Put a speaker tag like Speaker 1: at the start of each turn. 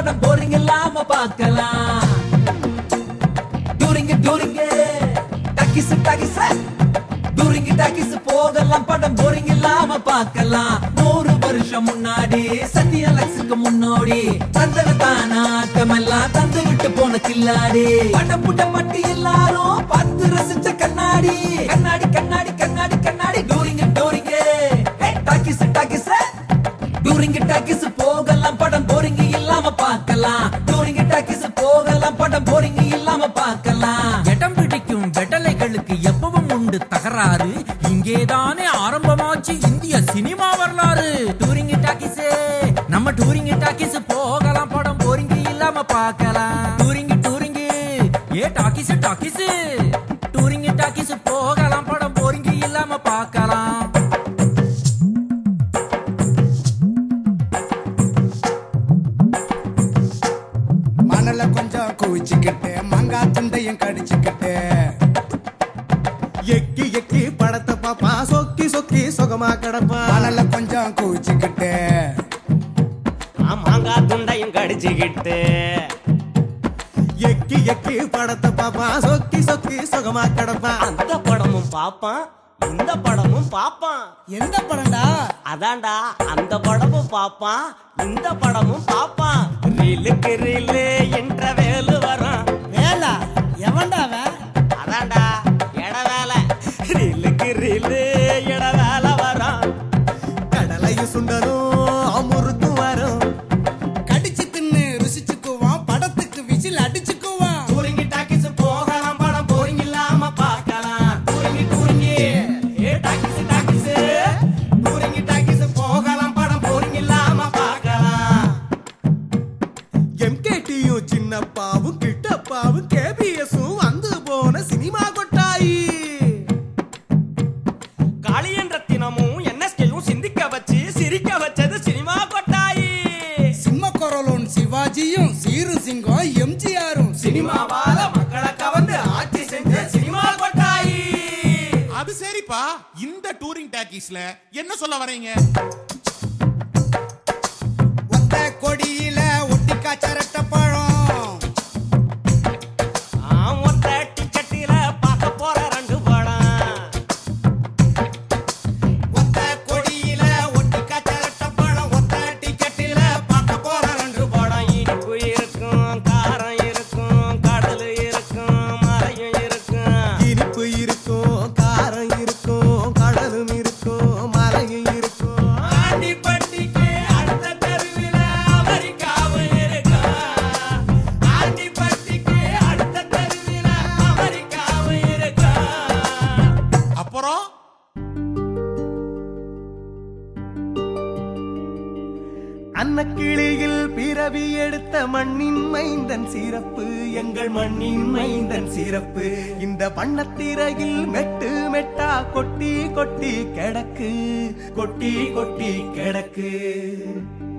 Speaker 1: படம் போரிங் இல்லாம பார்க்கலாம் touring touring talkies talkies touring talkies போகலாம் படம் போரிங் இல்லாம பார்க்கலாம் நூறு வருஷம் முன்னாடி சத்யா லக்ஸுக்கு முன்னோடி தந்தன தானா ஆட்டமெல்லாம் தந்து விட்டு போன கில்லாடி படம் புட்ட பட்டி எல்லாரும் பார்த்து ரசிச்ச கண்ணாடி கண்ணாடி கண்ணாடி கண்ணாடி கண்ணாடி touring touring talkies talkies touring talkies போகலாம் படம் போரிங் இல்லாம பார்க்கலாம் டூரிங் டாக்கிஸ் போகலாம் படம் போரிங் இல்லாம பார்க்கலாம்
Speaker 2: இடம் பிடிக்கும் வெடலைகளுக்கு எப்பவும் உண்டு தகராறு இங்கேதானே ஆரம்பமாச்சு இந்திய சினிமா வரலாறு டூரிங் டாக்கிஸ் நம்ம டூரிங் டாக்கிஸ் போகலாம் படம் போரிங் இல்லாம பார்க்கலாம் டூரிங் டூரிங் ஏ டாக்கிஸ் டாக்கிஸ் டூரிங் டாக்கிஸ் போகலாம் படம் போரிங் இல்லாம பார்க்கலாம்
Speaker 3: மணல கொஞ்சம் குவிச்சுக்கிட்டு மங்கா துண்டையும் கடிச்சுக்கிட்டு
Speaker 4: எக்கி எக்கி படத்தை பாப்பா சொக்கி சொக்கி சுகமா கிடப்பா
Speaker 3: மணல கொஞ்சம் குவிச்சுக்கிட்டு
Speaker 5: மாங்கா துண்டையும் கடிச்சுக்கிட்டு
Speaker 4: எக்கி எக்கி படத்தை பாப்பா சொக்கி சொக்கி சுகமா கிடப்பா
Speaker 5: அந்த படமும் பாப்பான் இந்த படமும் பாப்பான்
Speaker 3: எந்த படம்டா
Speaker 5: அதான்டா அந்த படமும் பாப்பான் இந்த படமும் பாப்பான் ரீலுக்கு ரீலு என்ற வேலு வரும்
Speaker 3: வேலா எவன்டா அவன்
Speaker 5: அதான்டா எட வேலை ரீலுக்கு ரீலு எட வேலை வரும்
Speaker 4: கடலையும் சுண்டரும் அமுருக்கும் வரும்
Speaker 3: கடிச்சு தின்னு ருசிச்சுக்குவான் படத்துக்கு விசில் அடிச்சுக்குவான்
Speaker 5: டூரிங்கி டாக்கிஸ் போகலாம் படம் போரிங் இல்லாம பார்க்கலாம் டூரிங்கி டூரிங்கி ஏ டாக்கிஸ் டாக்கிஸ் டூரிங்கி டாக்கிஸ் போகலாம் படம் போரிங் இல்லாம பார்க்கலாம்
Speaker 4: எம்கேடியும் சின்னப்பாவும் கிட்டப்பாவும் கேபிஎஸும் வந்து போன சினிமா கொட்டாயி
Speaker 5: காளியன் ரத்தினமும் என்எஸ்கேயும் சிந்திக்க வச்சு சிரிக்க வச்சது சினிமா கொட்டாயி
Speaker 3: சிம்ம குரலும் சிவாஜியும் சீரு சிங்கம் எம்ஜிஆரும்
Speaker 5: சினிமாவால மக்களை கவர்ந்து ஆட்சி செஞ்ச சினிமா கொட்டாயி
Speaker 6: அது சரிப்பா இந்த டூரிங் டாக்கீஸ்ல என்ன சொல்ல வரீங்க
Speaker 3: ஒத்த கொடியில ஒட்டிக்கா சரட்ட பழம்
Speaker 5: மொத்த டிக்கெட்டில பார்க்க போற ரெண்டு படம்
Speaker 3: ஒத்த கொடியில ஒட்டிக்கா சரட்ட பழம் ஒத்த டிக்கெட்டில பார்க்க போற ரெண்டு
Speaker 5: படம் இனிப்பு இருக்கும் காரம் இருக்கும் கடல் இருக்கும் மலையும் இருக்கும்
Speaker 4: இனிப்பு இருக்கும் காரம் இருக்கும் கடலும் இருக்கும் மலையும் இருக்கும்
Speaker 5: ஆண்டிப்பட்டிக்கு அடுத்த தெருவில அமெரிக்காவும் இருக்கும் ஆண்டிப்பட்டிக்கு அடுத்த தெருவில அமெரிக்காவும் இருக்கும்
Speaker 6: அப்புறம்
Speaker 4: அன்னக்கிளியில் பிறவி எடுத்த மண்ணின் மைந்தன் சிறப்பு எங்கள் மண்ணின் மைந்தன் சிறப்பு இந்த பண்ணத்திரையில் மெட்டு மெட்டா கொட்டி கொட்டி கிடக்கு கொட்டி கொட்டி கிடக்கு